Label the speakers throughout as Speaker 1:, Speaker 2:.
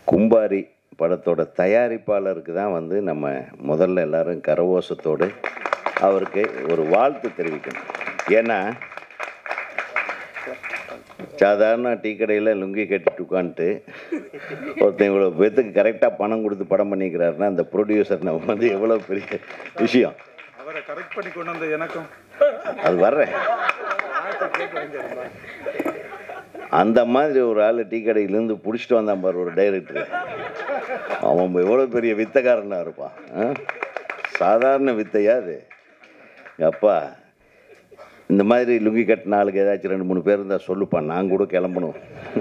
Speaker 1: கும்பாரி படத்தோட தயாரிப்பாளருக்கு தான் வந்து நம்ம முதல்ல எல்லாரும் கரவோசத்தோடு அவருக்கு ஒரு வாழ்த்து தெரிவிக்கணும் ஏன்னா சாதாரண டீ கடையில் லுங்கி கட்டிட்டு உட்காந்துட்டு ஒருத்தன் இவ்வளோ பேத்துக்கு கரெக்டாக பணம் கொடுத்து படம் பண்ணிக்கிறாருன்னா அந்த ப்ரொடியூசர் நம்ம வந்து எவ்வளோ பெரிய விஷயம்
Speaker 2: அவரை கரெக்ட் பண்ணி கொண்டு வந்த எனக்கும்
Speaker 1: அது வர்றேன் அந்த மாதிரி ஒரு ஆள் டீ கடையிலேருந்து பிடிச்சிட்டு வந்தான் பாரு ஒரு டைரக்டர் அவன் எவ்வளோ பெரிய வித்தக்காரனாக இருப்பான் ஆ? சாதாரண வித்தையா அது அப்பா இந்த மாதிரி லுங்கி கட்டின ஆளுக்கு ஏதாச்சும் ரெண்டு மூணு பேர் இருந்தால் சொல்லுப்பான் நான் கூட கிளம்பணும்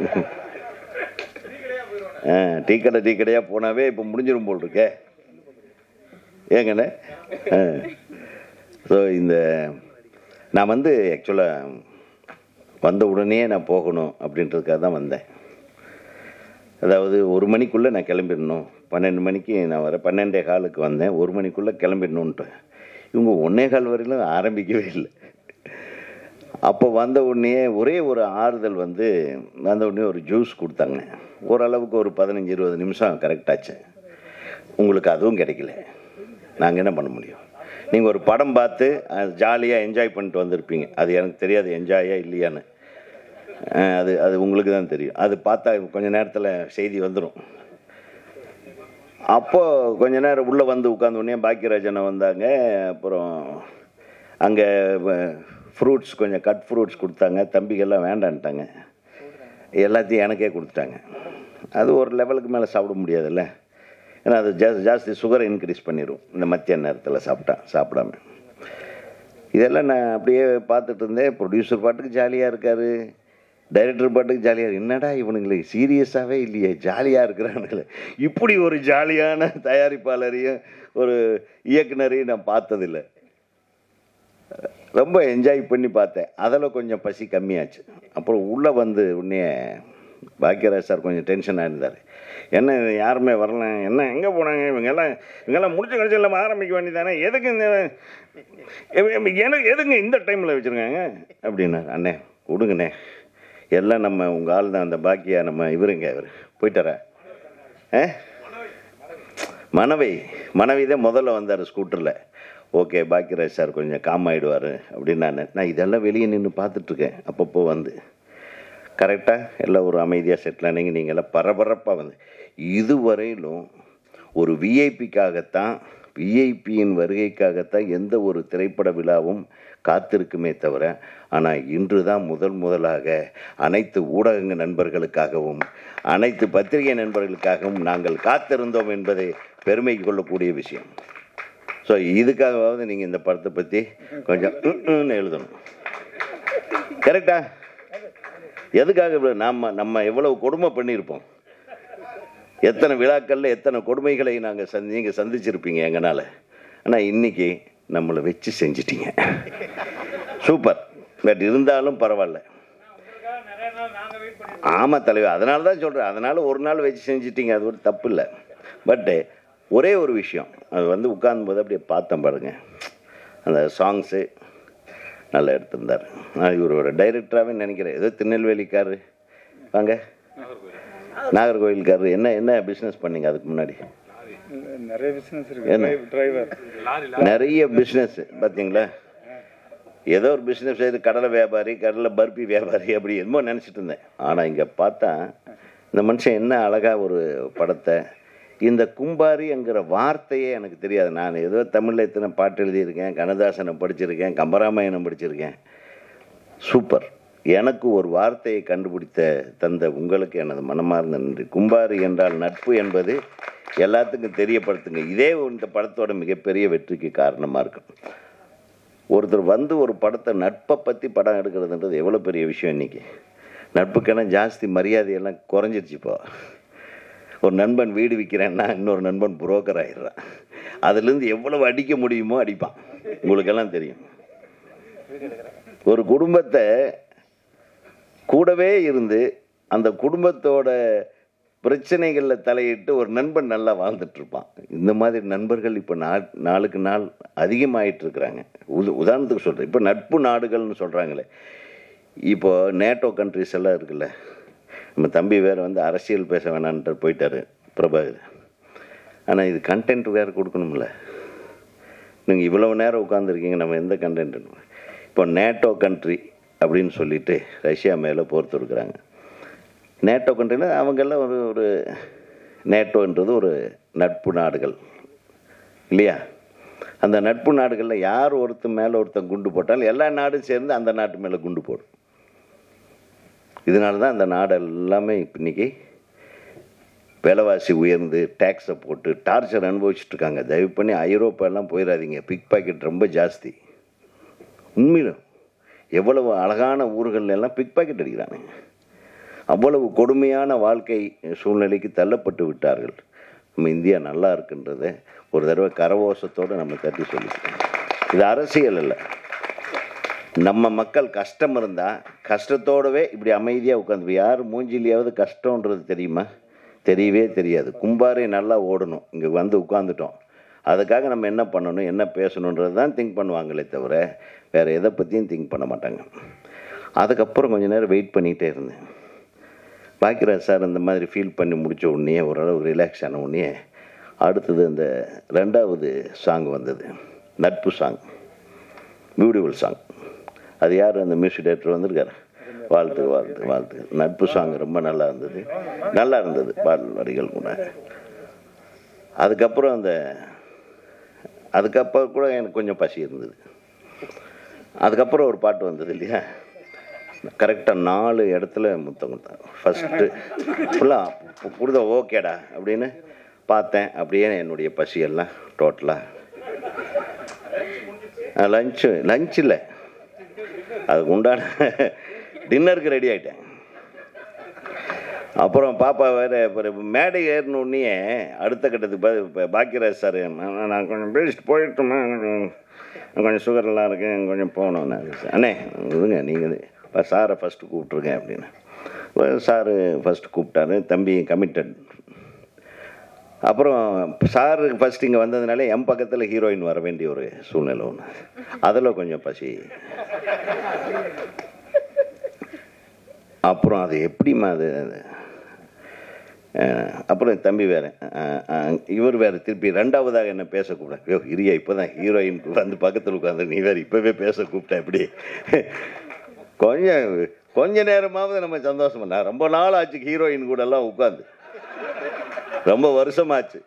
Speaker 1: ஆ டீ கடை டீ கடையாக போனாவே இப்போ முடிஞ்சிடும் போல் இருக்கே ஏங்கண்ணே ஆ ஸோ இந்த நான் வந்து ஆக்சுவலாக வந்த உடனே நான் போகணும் அப்படின்றதுக்காக தான் வந்தேன் அதாவது ஒரு மணிக்குள்ளே நான் கிளம்பிடணும் பன்னெண்டு மணிக்கு நான் வர பன்னெண்டே காலுக்கு வந்தேன் ஒரு மணிக்குள்ளே கிளம்பிடணுன்ட்டு இவங்க ஒன்னே கால் வரையிலும் ஆரம்பிக்கவே இல்லை அப்போ வந்த உடனே ஒரே ஒரு ஆறுதல் வந்து வந்த உடனே ஒரு ஜூஸ் கொடுத்தாங்க ஓரளவுக்கு ஒரு பதினஞ்சு இருபது நிமிஷம் கரெக்டாச்சு உங்களுக்கு அதுவும் கிடைக்கல நாங்கள் என்ன பண்ண முடியும் நீங்கள் ஒரு படம் பார்த்து ஜாலியாக என்ஜாய் பண்ணிட்டு வந்திருப்பீங்க அது எனக்கு தெரியாது என்ஜாயா இல்லையான்னு அஹ் அது அது உங்களுக்கு தான் தெரியும் அது பார்த்தா கொஞ்ச நேரத்தில் செய்தி வந்துடும் அப்போ கொஞ்ச நேரம் உள்ளே வந்து உட்கார்ந்த உடனே பாக்கியராஜனை வந்தாங்க அப்புறம் அங்கே ஃப்ரூட்ஸ் கொஞ்சம் கட் ஃப்ரூட்ஸ் கொடுத்தாங்க தம்பிகள்லாம் வேண்டான்ட்டாங்க எல்லாத்தையும் எனக்கே கொடுத்துட்டாங்க அது ஒரு லெவலுக்கு மேலே சாப்பிட முடியாதுல்ல ஏன்னா அது ஜாஸ்தி ஜாஸ்தி சுகரை இன்க்ரீஸ் பண்ணிடும் இந்த மத்திய நேரத்தில் சாப்பிட்டா சாப்பிடாம இதெல்லாம் நான் அப்படியே பார்த்துட்டு இருந்தேன் ப்ரொடியூசர் பாட்டுக்கு ஜாலியாக இருக்காரு டைரக்டர் பாட்டுக்கு ஜாலியாக இருக்கு என்னடா இவனுங்களுக்கு சீரியஸாகவே இல்லையே ஜாலியாக இருக்கிறானுங்களே இப்படி ஒரு ஜாலியான தயாரிப்பாளரையும் ஒரு இயக்குனரையும் நான் பார்த்ததில்லை ரொம்ப என்ஜாய் பண்ணி பார்த்தேன் அதில் கொஞ்சம் பசி கம்மியாச்சு அப்புறம் உள்ளே வந்து உடனே பாக்கியராஜ் சார் கொஞ்சம் டென்ஷனாக இருந்தார் என்ன இது யாருமே வரல என்ன எங்கே போனாங்க இவங்கெல்லாம் இவங்கெல்லாம் முடிச்ச கழிச்சு இல்லாமல் ஆரம்பிக்க வேண்டியதானே எதுக்கு இந்த எ- எ- எனக்கு எதுங்க இந்த டைமில் வச்சுருக்காங்க அப்படின்னாரு அண்ணே விடுங்கண்ணே எல்லாம் நம்ம உங்கள் ஆள் தான் அந்த பாக்கியா நம்ம இவருங்க இவர் போயிட்டாரா ஆ மனைவி மனைவி தான் முதல்ல வந்தார் ஸ்கூட்டரில் ஓகே பாக்கியராஜ் சார் கொஞ்சம் காம் ஆகிடுவார் அப்படின்னு நான் நான் இதெல்லாம் வெளியே நின்று பார்த்துட்ருக்கேன் அப்பப்போ வந்து கரெக்டாக எல்லாம் ஒரு அமைதியாக செட்டில் ஆனீங்க நீங்கள் எல்லாம் பரபரப்பாக வந்து இதுவரையிலும் ஒரு விஐபிக்காகத்தான் விஐபியின் வருகைக்காகத்தான் எந்த ஒரு திரைப்பட விழாவும் காத்திருக்குமே தவிர ஆனால் இன்று தான் முதல் முதலாக அனைத்து ஊடக நண்பர்களுக்காகவும் அனைத்து பத்திரிகை நண்பர்களுக்காகவும் நாங்கள் காத்திருந்தோம் என்பதை பெருமை கொள்ளக்கூடிய விஷயம் ஸோ இதுக்காகவாவது நீங்கள் இந்த படத்தை பற்றி கொஞ்சம் ம், ம்னு எழுதணும் கரெக்டா எதுக்காக இவ்வளவு நாம நம்ம எவ்வளவு கொடுமை பண்ணியிருப்போம் எத்தனை விழாக்களில் எத்தனை கொடுமைகளை நாங்கள் சந்தி நீங்கள் சந்திச்சிருப்பீங்க எங்கனால ஆனால் இன்னைக்கு நம்மளை வச்சு செஞ்சிட்டீங்க சூப்பர் பட் இருந்தாலும் பரவாயில்ல ஆமாம் தலைவர் அதனால தான் சொல்கிறேன் அதனால் ஒரு நாள் வச்சு செஞ்சிட்டீங்க அது ஒரு தப்பு இல்லை பட்டு ஒரே ஒரு விஷயம் அது வந்து உட்கார்ந்தும்போது அப்படியே பார்த்தேன் பாருங்க அந்த சாங்ஸு நல்லா எடுத்திருந்தார் நான் இவர் ஒரு டைரக்டராகவே நினைக்கிறேன் ஏதோ திருநெல்வேலிக்காரு வாங்க நாகர்கோவில்காரரு என்ன என்ன பிஸ்னஸ் பண்ணீங்க அதுக்கு முன்னாடி
Speaker 2: நிறைய பிசினஸ்
Speaker 1: என்ன?
Speaker 2: இருக்கு டிரைவர்
Speaker 1: நிறைய பிஸ்னஸ் பார்த்தீங்களா ஏதோ ஒரு பிஸ்னஸ் செய்து கடலை வியாபாரி கடலை பர்பி வியாபாரி அப்படி என்னமோ நினச்சிட்டு இருந்தேன் ஆனால் இங்கே பார்த்தா இந்த மனுஷன் என்ன அழகாக ஒரு படத்தை இந்த கும்பாரிங்கிற வார்த்தையே எனக்கு தெரியாது நான் ஏதோ தமிழில் எத்தனை பாட்டு எழுதியிருக்கேன் கண்ணதாசனை படிச்சிருக்கேன் கம்பராமாயணம் படிச்சிருக்கேன் சூப்பர் எனக்கு ஒரு வார்த்தையை கண்டுபிடித்த தந்த உங்களுக்கு எனது மனமார்ந்த நன்றி கும்பாரி என்றால் நட்பு என்பது எல்லாத்துக்கும் தெரியப்படுத்துங்க இதே இந்த படத்தோட மிகப்பெரிய வெற்றிக்கு காரணமாக இருக்கும் ஒருத்தர் வந்து ஒரு படத்தை நட்பை பற்றி படம் எடுக்கிறதுன்றது எவ்வளோ பெரிய விஷயம் இன்னைக்கு நட்புக்கெல்லாம் ஜாஸ்தி மரியாதையெல்லாம் குறைஞ்சிருச்சு இப்போ ஒரு நண்பன் வீடு விற்கிறேன்னா இன்னொரு நண்பன் புரோக்கர் ஆயிடுறான் அதுலேருந்து எவ்வளவு அடிக்க முடியுமோ அடிப்பான் உங்களுக்கெல்லாம் தெரியும் ஒரு குடும்பத்தை கூடவே இருந்து அந்த குடும்பத்தோட பிரச்சனைகளில் தலையிட்டு ஒரு நண்பன் நல்லா வாழ்ந்துட்டு இருப்பான் இந்த மாதிரி நண்பர்கள் இப்போ நா நாளுக்கு நாள் அதிகமாயிட்டு இருக்கிறாங்க உது உதாரணத்துக்கு சொல்கிறேன் இப்போ நட்பு நாடுகள்னு சொல்கிறாங்களே இப்போ நேட்டோ கண்ட்ரிஸ் எல்லாம் இருக்குல்ல நம்ம தம்பி வேறு வந்து அரசியல் பேச வேணான்ட்டு போயிட்டாரு பிரபாகர் ஆனால் இது கண்டென்ட் வேறு கொடுக்கணும்ல நீங்கள் இவ்வளவு நேரம் உட்காந்துருக்கீங்க நம்ம எந்த கண்டென்ட் இப்போ நேட்டோ கண்ட்ரி அப்படின்னு சொல்லிட்டு ரஷ்யா மேலே போர் தொடுக்குறாங்க நேட்டோ கண்ட்ரியில் அவங்கெல்லாம் ஒரு ஒரு நேட்டோன்றது ஒரு நட்பு நாடுகள் இல்லையா அந்த நட்பு நாடுகளில் யார் ஒருத்தன் மேலே ஒருத்தன் குண்டு போட்டாலும் எல்லா நாடும் சேர்ந்து அந்த நாட்டு மேலே குண்டு போடும் இதனால தான் அந்த நாடு எல்லாமே இப்ப இன்னைக்கு விலைவாசி உயர்ந்து டேக்ஸை போட்டு டார்ச்சர் அனுபவிச்சுட்டு இருக்காங்க தயவு பண்ணி ஐரோப்பா எல்லாம் போயிடாதீங்க பிக் பாக்கெட் ரொம்ப ஜாஸ்தி உண்மையிலும் எவ்வளவு அழகான ஊர்கள்ல எல்லாம் பிக் பாக்கெட் அடிக்கிறானுங்க அவ்வளவு கொடுமையான வாழ்க்கை சூழ்நிலைக்கு தள்ளப்பட்டு விட்டார்கள் நம்ம இந்தியா நல்லா இருக்குன்றதை ஒரு தடவை கரவோசத்தோடு நம்ம தட்டி சொல்லிக்கிறோம் இது அரசியல் இல்லை நம்ம மக்கள் கஷ்டம் இருந்தால் கஷ்டத்தோடவே இப்படி அமைதியாக உட்காந்து யார் மூஞ்சிலியாவது கஷ்டன்றது தெரியுமா தெரியவே தெரியாது கும்பாரே நல்லா ஓடணும் இங்கே வந்து உட்காந்துட்டோம் அதுக்காக நம்ம என்ன பண்ணணும் என்ன பேசணுன்றது தான் திங்க் பண்ணுவாங்களே தவிர வேறு எதை பற்றியும் திங்க் பண்ண மாட்டாங்க அதுக்கப்புறம் கொஞ்ச நேரம் வெயிட் பண்ணிகிட்டே இருந்தேன் பாக்கியராஜ் சார் இந்த மாதிரி ஃபீல் பண்ணி முடித்த உடனே ஓரளவு ரிலாக்ஸ் ஆன உடனே அடுத்தது அந்த ரெண்டாவது சாங் வந்தது நட்பு சாங் பியூட்டிஃபுல் சாங் அது யார் அந்த மியூசிக் டைரக்டர் வந்திருக்காரு வாழ்த்து வாழ்த்து வாழ்த்து நட்பு சாங் ரொம்ப நல்லா இருந்தது நல்லா இருந்தது பாடல் வரிகள் கூட அதுக்கப்புறம் அந்த அதுக்கப்புறம் கூட எனக்கு கொஞ்சம் பசி இருந்தது அதுக்கப்புறம் ஒரு பாட்டு வந்தது இல்லையா கரெக்டாக நாலு இடத்துல முத்தம் கொடுத்தேன் ஃபஸ்ட்டு ஃபுல்லாக கொடுத்த ஓகேடா அப்படின்னு பார்த்தேன் அப்படியே என்னுடைய பசியெல்லாம் டோட்டலாக லஞ்சு லஞ்ச் இல்லை அதுக்கு உண்டான டின்னருக்கு ரெடி ஆகிட்டேன் அப்புறம் பாப்பா வேறு அப்புறம் மேடை ஏறினோடனே அடுத்த கட்டத்துக்கு பா- இப்போ பாக்கியராஜ் சார் நான் நான் கொஞ்சம் பேசிட்டு போயிட்டோமா எனக்கு கொஞ்சம் சுகர்லாம் இருக்கு கொஞ்சம் போகணும் நான் அண்ணே விடுங்க நீங்கள் இப்போ சாரை ஃபஸ்ட்டு கூப்பிட்ருங்க அப்படின்னு சாரு ஃபஸ்ட்டு கூப்பிட்டாரு தம்பி கமிட்டட் அப்புறம் சார் ஃபஸ்ட் இங்கே வந்ததுனால என் பக்கத்தில் ஹீரோயின் வர வேண்டிய ஒரு சூழ்நிலை ஒன்று அதில் கொஞ்சம் பசி அப்புறம் அது எப்படிம்மா அது அது, அஹ், அப்புறம் தம்பி வேறு இவர் வேறு திருப்பி ரெண்டாவதாக என்ன பேச கூப்பிட ஐயோ இரியா இப்போ தான் ஹீரோயின் வந்து பக்கத்தில் உட்காந்து நீ வேறு இப்போவே பேச கூப்பிட்ட எப்படி கொஞ்சம் கொஞ்ச நேரமாவது நம்ம சந்தோஷம் நான் ரொம்ப நாள் ஆச்சு ஹீரோயின் கூட எல்லாம் உட்காந்து ரொம்ப வருஷமாச்சு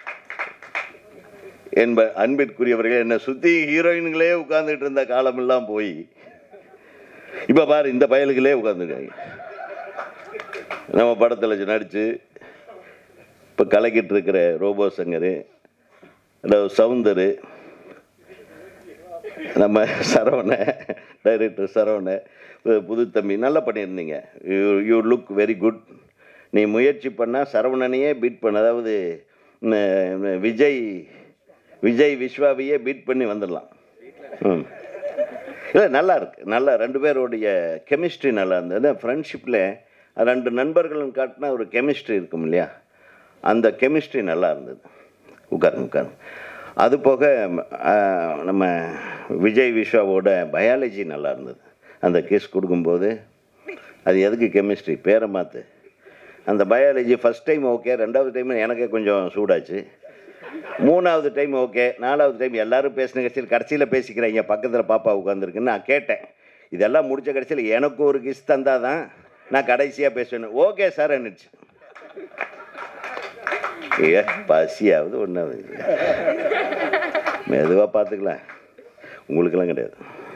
Speaker 1: என்ப அன்பிற்குரியவர்கள் என்னை சுற்றி ஹீரோயின்களே உட்கார்ந்துட்டு இருந்த காலமெல்லாம் போய் இப்போ பாரு இந்த பயலுகளே உட்காந்துருக்காங்க நம்ம படத்தில் நடித்து இப்போ கலக்கிட்டு இருக்கிற ரோபோ சங்கர் சவுந்தர் நம்ம சரவண டைரக்டர் சரவண பு- புது தம்பி நல்லா பண்ணியிருந்தீங்க you you look very good நீ முயற்சி பண்ணால் சரவணனையே பீட் பண்ண அதாவது ம், விஜய் விஜய் விஸ்வாவையே பீட் பண்ணி வந்துடலாம் ம் இல்லை நல்லா இருக்கு நல்லா ரெண்டு பேருடைய கெமிஸ்ட்ரி நல்லா இருந்தது ஃப்ரெண்ட்ஷிப்பில் ரெண்டு நண்பர்களும் காட்டின ஒரு கெமிஸ்ட்ரி இருக்கும் இல்லையா அந்த கெமிஸ்ட்ரி நல்லா இருந்தது உட்காருங்க உட்காருங்க அது போக ஆ, நம்ம விஜய் விஸ்வாவோட பயாலஜி நல்லா இருந்தது அந்த கேஸ் கொடுக்கும்போது அது எதுக்கு கெமிஸ்ட்ரி பேரை மாற்று அந்த பயாலஜி ஃபஸ்ட் டைம் ஓகே ரெண்டாவது டைம் எனக்கே கொஞ்சம் சூடாச்சு மூணாவது டைம் ஓகே நாலாவது டைம் எல்லாரும் பேசின கட்சியில் கடைசியில் பேசிக்கிறீங்க பக்கத்தில் பாப்பா உட்காந்துருக்குன்னு நான் கேட்டேன் இதெல்லாம் முடிச்ச கடைசியில் எனக்கு ஒரு கிஸ் தந்தால் தான் நான் கடைசியாக பேசுவேன் ஓகே சார் என்னச்சு ஏ பசியாவது ஒன்றாவது மெதுவாக பார்த்துக்கலாம் உங்களுக்கெல்லாம் கிடையாது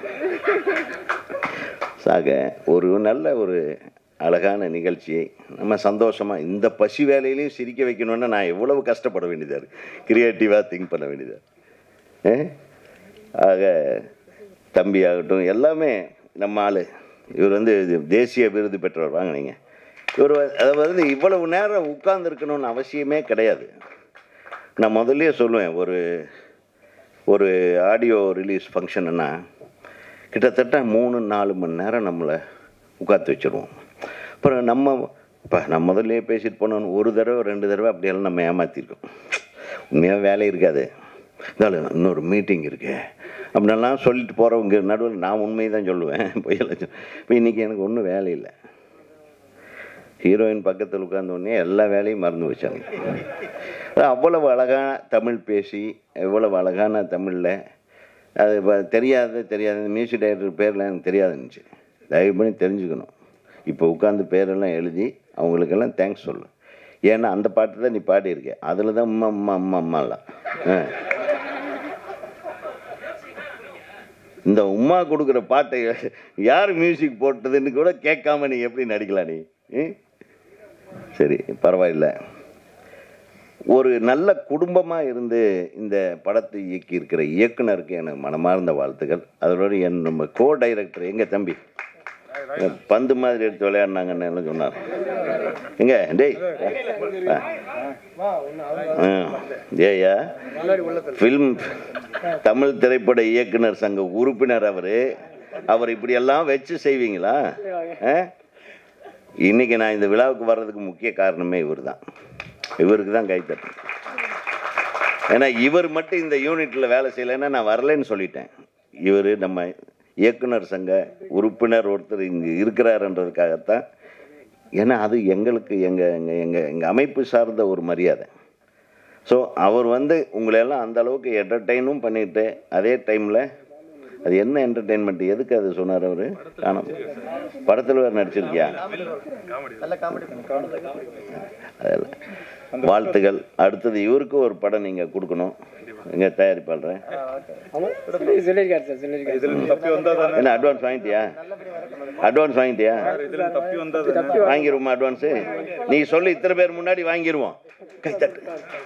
Speaker 1: சாக ஒரு நல்ல ஒரு அழகான நிகழ்ச்சியை நம்ம சந்தோஷமாக இந்த பசி வேலையிலையும் சிரிக்க வைக்கணும்னா நான் எவ்வளவு கஷ்டப்பட வேண்டியதாக இருக்கு கிரியேட்டிவாக திங்க் பண்ண வேண்டியதாக ஏ? ஆக தம்பி ஆகட்டும் எல்லாமே நம்ம ஆள் இவர் வந்து இது தேசிய விருது பெற்றவர் வாங்க நீங்கள் இவர் வ- அது வந்து இவ்வளவு நேரம் உட்கார்ந்துருக்கணும்னு அவசியமே கிடையாது நான் முதல்லயே சொல்லுவேன் ஒரு ஒரு ஆடியோ ரிலீஸ் ஃபங்க்ஷனுன்னா கிட்டத்தட்ட மூணு நாலு மணி நேரம் நம்மளை உட்காந்து வச்சுருவோம் அப்புறம் நம்ம இப்போ நான் முதல்ல பேசிட்டு போனோன்னு ஒரு தடவை ரெண்டு தடவை அப்படியெல்லாம் நம்ம ஏமாற்றிருக்கோம் உண்மையாக வேலை இருக்காது இருந்தாலும் இன்னொரு மீட்டிங் இருக்கு அப்படின்னெல்லாம் சொல்லிட்டு போகிறவங்க நடுவில் நான் உண்மையை தான் சொல்லுவேன் பொய்யெல்லாம் இப்போ இன்றைக்கி எனக்கு ஒன்றும் வேலை இல்லை ஹீரோயின் பக்கத்தில் உட்கார்ந்த உடனே எல்லா வேலையும் மறந்து வச்சாங்க அவ்வளவு அழகான தமிழ் பேசி எவ்வளவு அழகான தமிழில் அது இப்போ தெரியாது தெரியாது மியூசிக் டைரக்டர் பேர்லாம் எனக்கு தெரியாதுன்னுச்சு தயவு பண்ணி தெரிஞ்சுக்கணும் இப்போ உட்காந்து பேரெல்லாம் எழுதி அவங்களுக்கெல்லாம் தேங்க்ஸ் சொல்லு ஏன்னா அந்த பாட்டு தான் நீ பாடியிருக்க அதில் தான் அம்மா அம்மா அம்மா அம்மாலாம் ஆ இந்த உமா கொடுக்குற பாட்டை யார் மியூசிக் போட்டதுன்னு கூட கேட்காம நீ எப்படி நடிக்கலாம் நீ ம்? சரி பரவாயில்ல ஒரு நல்ல குடும்பமாக இருந்து இந்த படத்தை இயக்கி இருக்கிற இயக்குனருக்கு எனக்கு மனமார்ந்த வாழ்த்துக்கள் அதோட என் நம்ம கோ டைரக்டர் எங்க தம்பி பந்து மாதிரி எடுத்து விளையாடினாங்கன்னு எல்லாம் சொன்னார் எங்க டேய் ஆ. ஆ. ஏய்யா ஃபில்ம் தமிழ் திரைப்பட இயக்குனர் சங்க உறுப்பினர் அவரு அவர் இப்படியெல்லாம் வச்சு செய்வீங்களா ஆ? இன்னைக்கு நான் இந்த விழாவுக்கு வர்றதுக்கு முக்கிய காரணமே இவர் தான் இவருக்கு தான் கைத்தட்டணும் ஏன்னா இவர் மட்டும் இந்த யூனிட்டில் வேலை செய்யலைன்னா நான் வரலைன்னு சொல்லிட்டேன் இவர் நம்ம இயக்குனர் சங்க உறுப்பினர் ஒருத்தர் இங்கே இருக்கிறாருன்றதுக்காகத்தான் ஏன்னா அது எங்களுக்கு எங்கள் எங்கள் எங்கள் எங்கள் அமைப்பு சார்ந்த ஒரு மரியாதை ஸோ அவர் வந்து உங்களையெல்லாம் அந்த அளவுக்கு என்டர்டெயினும் பண்ணிட்டு அதே டைமில் அது என்ன என்டர்டெயின்மெண்ட் எதுக்கு அது சொன்னார் அவர் காணும் படத்தில் வேறு நடிச்சிருக்கியா அதெல்லாம் வாழ்த்துகள் அடுத்தது இவருக்கு ஒரு படம் நீங்கள் கொடுக்கணும் எங்க தயாரிப்பாளர்
Speaker 3: சொல்லியிருக்காரு சார் சொல்லியிருக்காரு
Speaker 2: இதுல தப்பி வந்தா தானே
Speaker 1: என்ன அட்வான்ஸ் வாங்கிட்டியா அட்வான்ஸ் வாங்கிட்டியா
Speaker 2: இதுல தப்பி வந்தா தானே
Speaker 1: வாங்கிருவோமா அட்வான்ஸு நீ சொல்லி இத்தனை பேர் முன்னாடி வாங்கிருவோம் கைத்தட்டு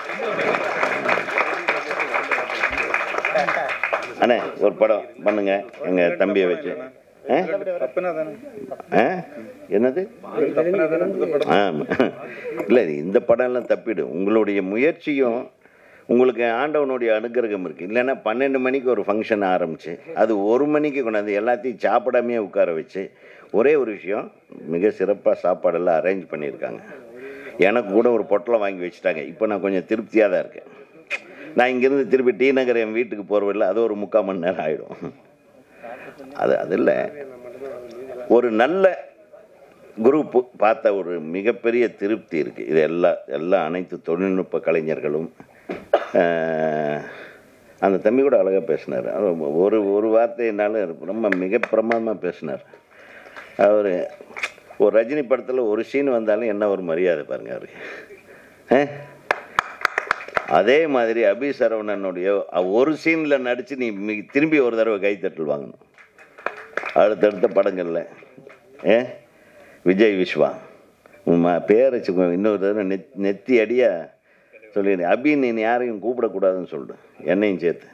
Speaker 1: அண்ணே ஒரு படம் பண்ணுங்க எங்க தம்பியை வச்சு ஆ?
Speaker 2: தப்புனா தானே
Speaker 1: ஆ? என்னது
Speaker 2: தப்புனா தானே இந்த படம்
Speaker 1: ஆ இல்லை இந்த படம் எல்லாம் தப்பிடு உங்களுடைய முயற்சியும் உங்களுக்கு ஆண்டவனுடைய அனுகிரகம் இருக்கு இல்லைன்னா பன்னெண்டு மணிக்கு ஒரு ஃபங்க்ஷன் ஆரம்பிச்சு அது ஒரு மணிக்கு கொண்டாந்து எல்லாத்தையும் சாப்பிடாமையே உட்கார வச்சு ஒரே ஒரு விஷயம் மிக சிறப்பாக சாப்பாடெல்லாம் அரேஞ்ச் பண்ணியிருக்காங்க எனக்கு கூட ஒரு பொட்டலம் வாங்கி வச்சுட்டாங்க இப்போ நான் கொஞ்சம் திருப்தியாக தான் இருக்கேன் நான் இங்கேருந்து திருப்பி டி நகர் என் வீட்டுக்கு போகிறதில்ல அது ஒரு முக்கால் மணி நேரம் ஆகிடும் அது அது இல்லை ஒரு நல்ல குரூப் பார்த்த ஒரு மிகப்பெரிய திருப்தி இருக்குது இது எல்லா எல்லா அனைத்து தொழில்நுட்ப கலைஞர்களும் ஆஹ், அந்த தம்பி கூட அழகாக பேசினார் ஒரு ஒரு வார்த்தை என்னால் ரொம்ப மிக பிரமாதமாக பேசினார் அவர் ஒரு ரஜினி படத்தில் ஒரு சீன் வந்தாலும் என்ன ஒரு மரியாதை பாருங்க அவருக்கு ஆ? அதே மாதிரி அபி சரவணனுடைய ஒரு சீனில் நடித்து நீ மி- திரும்பி ஒரு தடவை கைத்தட்டல் வாங்கணும் அடுத்தடுத்த படங்களில் ஏ விஜய் விஸ்வா உன் ம- பேர் வச்சுக்கோ இன்னொரு தடவை நெத் நெத்தி அடியா சொல்லிடு அபி நீ யாரையும் கூப்பிடக்கூடாதுன்னு சொல்லு என்னையும் சேர்த்து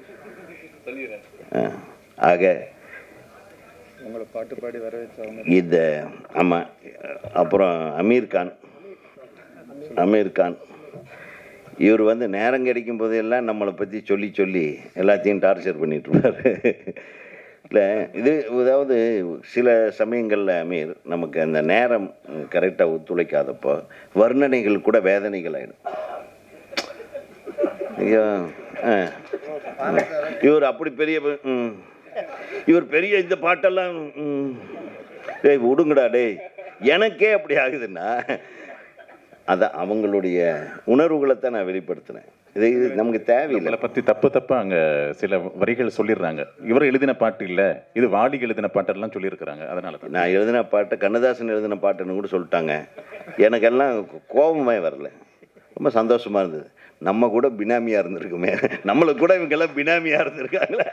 Speaker 1: ஆ. ஆக
Speaker 2: உங்களை பாட்டு பாடி வர வச்சவங்க
Speaker 1: இந்த ஆமாம் அப்புறம் அமீர் கான் அமீர் கான் இவர் வந்து நேரம் கிடைக்கும் போதெல்லாம் நம்மளை பற்றி சொல்லி சொல்லி எல்லாத்தையும் டார்ச்சர் பண்ணிட்டு இருப்பாரு இல்லை இது அதாவது சில சமயங்களில் அமீர் நமக்கு அந்த நேரம் கரெக்டாக ஒத்துழைக்காதப்போ வர்ணனைகள் கூட வேதனைகள் ஆயிடும் ஐயோ ஆ இவர் அப்படி பெரிய ப- ம். இவர் பெரிய இந்த பாட்டெல்லாம் ம். டேய் விடுங்கடா டேய் எனக்கே அப்படி ஆகுதுன்னா அதான் அவங்களுடைய உணர்வுகளை தான் நான் வெளிப்படுத்தினேன் இது இது நமக்கு தேவையில்லை
Speaker 4: இவங்களை பத்தி தப்பு தப்பா அங்க சில வரிகள் சொல்லிடுறாங்க இவர் எழுதின பாட்டு இல்ல இது வாலி எழுதின பாட்டெல்லாம் சொல்லியிருக்கிறாங்க அதனால தான்
Speaker 1: நான் எழுதின பாட்டு கண்ணதாசன் எழுதின பாட்டுன்னு கூட சொல்லிட்டாங்க எனக்கெல்லாம் கோபமே வரல ரொம்ப சந்தோஷமா இருந்தது நம்ம கூட பினாமியா இருந்திருக்குமே நம்மளுக்கு கூட இவங்கெல்லாம் பினாமியா இருந்திருக்காங்களே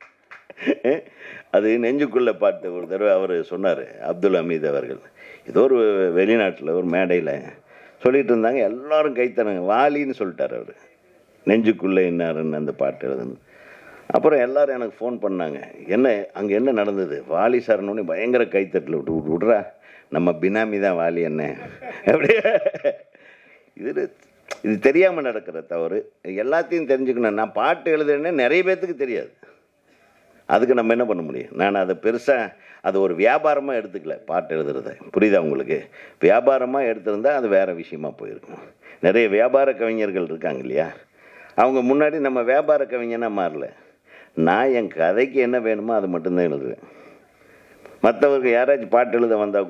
Speaker 1: அது நெஞ்சுக்குள்ள பாட்டு ஒரு தடவை அவர் சொன்னார் அப்துல் ஹமீத் அவர்கள் ஏதோ ஒரு வெளிநாட்டில் ஒரு மேடையில் சொல்லிட்டு இருந்தாங்க எல்லாரும் கைத்தனாங்க வாலின்னு சொல்லிட்டார் அவர் நெஞ்சுக்குள்ளே என்னாருன்னு அந்த பாட்டு எழுதுனது அப்புறம் எல்லாரும் எனக்கு ஃபோன் பண்ணாங்க என்ன அங்கே என்ன நடந்தது வாலி சார்னோடனே பயங்கர கைத்தட்டல் விட்டு விட்டு விட்றா நம்ம பினாமி தான் வாலி என்ன அப்படியே இது இது தெரியாமல் நடக்கிற தவறு எல்லாத்தையும் தெரிஞ்சுக்கணும் நான் பாட்டு எழுதுறேன்னு நிறைய பேர்த்துக்கு தெரியாது அதுக்கு நம்ம என்ன பண்ண முடியும் நான் அதை பெருசாக அது ஒரு வியாபாரமாக எடுத்துக்கல பாட்டு எழுதுறத புரியுதா உங்களுக்கு வியாபாரமாக எடுத்திருந்தா அது வேற விஷயமா போயிருக்கும் நிறைய வியாபார கவிஞர்கள் இருக்காங்க இல்லையா அவங்க முன்னாடி நம்ம வியாபார கவிஞனா மாறல நான் என் கதைக்கு என்ன வேணுமோ அதை மட்டும்தான் எழுதுவேன் மற்றவருக்கு யாராச்சும் பாட்டு எழுத வந்தால் கூட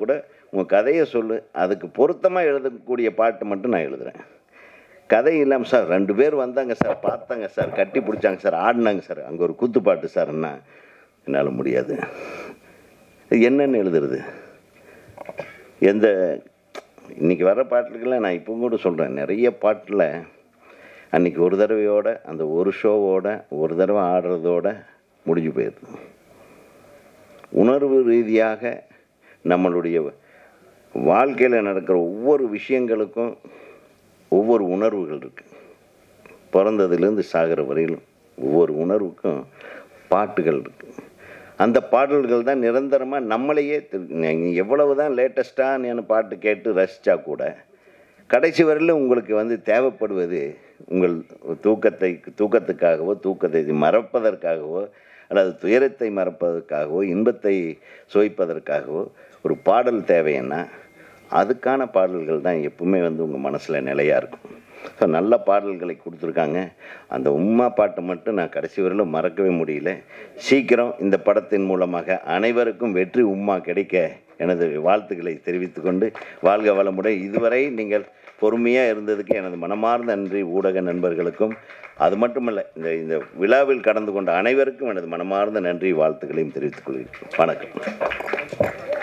Speaker 1: உங்கள் கதையை சொல்லு அதுக்கு பொருத்தமாக எழுதக்கூடிய பாட்டு மட்டும் நான் எழுதுகிறேன் கதை இல்லாமல் சார் ரெண்டு பேர் வந்தாங்க சார் பார்த்தாங்க சார் கட்டி பிடிச்சாங்க சார் ஆடினாங்க சார் அங்கே ஒரு குத்து பாட்டு சார்ன்னா என்னால் முடியாது இது என்னன்னு எழுதுறது எந்த இன்னைக்கு வர பாட்டுக்கெல்லாம் நான் இப்போ கூட சொல்கிறேன் நிறைய பாட்டில் அன்னைக்கு ஒரு தடவையோட அந்த ஒரு ஷோவோட ஒரு தடவை ஆடுறதோட முடிஞ்சு போயிடுது உணர்வு ரீதியாக நம்மளுடைய வாழ்க்கையில் நடக்கிற ஒவ்வொரு விஷயங்களுக்கும் ஒவ்வொரு உணர்வுகள் இருக்குது பிறந்ததுலேருந்து சாகிற வரையிலும் ஒவ்வொரு உணர்வுக்கும் பாட்டுகள் இருக்குது அந்த பாடல்கள் தான் நிரந்தரமாக நம்மளையே நீங்கள் எவ்வளவு தான் லேட்டஸ்ட்டான பாட்டு கேட்டு ரசித்தா கூட கடைசி வரையில் உங்களுக்கு வந்து தேவைப்படுவது உங்கள் தூக்கத்தை தூக்கத்துக்காகவோ தூக்கத்தை மறப்பதற்காகவோ அல்லது துயரத்தை மறப்பதற்காகவோ இன்பத்தை சுவைப்பதற்காகவோ ஒரு பாடல் தேவைன்னா அதுக்கான பாடல்கள் தான் எப்பவுமே வந்து உங்கள் மனசில் நிலையாக இருக்கும் ஸோ நல்ல பாடல்களை கொடுத்துருக்காங்க அந்த உம்மா பாட்டை மட்டும் நான் கடைசி வரையிலும் மறக்கவே முடியல சீக்கிரம் இந்த படத்தின் மூலமாக அனைவருக்கும் வெற்றி உம்மா கிடைக்க எனது வாழ்த்துக்களை தெரிவித்துக்கொண்டு வாழ்க வளமுடன் இதுவரை நீங்கள் பொறுமையாக இருந்ததுக்கு எனது மனமார்ந்த நன்றி ஊடக நண்பர்களுக்கும் அது மட்டுமல்ல இந்த இந்த விழாவில் கலந்து கொண்ட அனைவருக்கும் எனது மனமார்ந்த நன்றி வாழ்த்துக்களையும் தெரிவித்துக் கொள்கிறேன் வணக்கம்